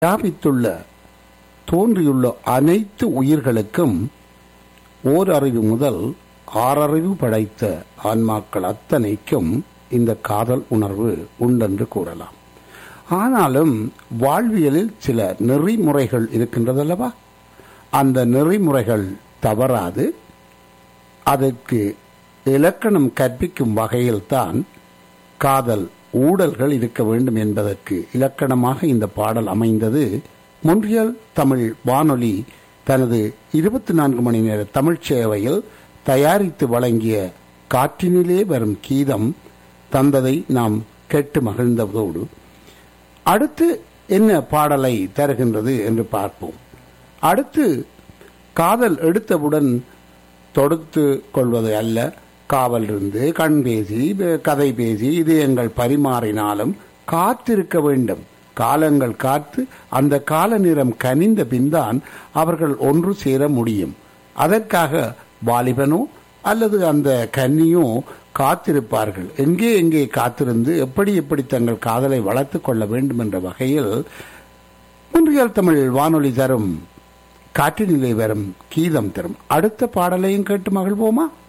வியாபித்துள்ள தோன்றியுள்ள அனைத்து உயிர்களுக்கும் ஓர் அறிவு முதல் ஆறறிவு படைத்த ஆன்மாக்கள் அத்தனைக்கும் இந்த காதல் உணர்வு உண்டென்று கூறலாம் ஆனாலும் வாழ்வியலில் சில நெறிமுறைகள் இருக்கின்றதல்லவா அந்த நெறிமுறைகள் தவறாது அதற்கு இலக்கணம் கற்பிக்கும் வகையில்தான் காதல் ஊடல்கள் இருக்க வேண்டும் என்பதற்கு இலக்கணமாக இந்த பாடல் அமைந்தது மொன்றியல் தமிழ் வானொலி தனது இருபத்தி நான்கு மணி நேர தமிழ்ச் சேவையில் தயாரித்து வழங்கிய காற்றினிலே வரும் கீதம் தந்ததை நாம் கேட்டு மகிழ்ந்ததோடு அடுத்து என்ன பாடலை தருகின்றது என்று பார்ப்போம் அடுத்து காதல் எடுத்தவுடன் தொடுத்து கொள்வது அல்ல காவல் இருந்து கண் பேசி கதை பேசி இதயங்கள் பரிமாறினாலும் காத்திருக்க வேண்டும் காலங்கள் காத்து அந்த கால நேரம் கனிந்த பின்தான் அவர்கள் ஒன்று சேர முடியும் அதற்காக வாலிபனோ அல்லது அந்த கன்னியோ காத்திருப்பார்கள் எங்கே எங்கே காத்திருந்து எப்படி எப்படி தங்கள் காதலை வளர்த்துக் கொள்ள வேண்டும் என்ற வகையில் முன்றியல் தமிழ் வானொலி தரும் காற்றினிலே வரும் கீதம் தரும் அடுத்த பாடலையும் கேட்டு மகிழ்வோமா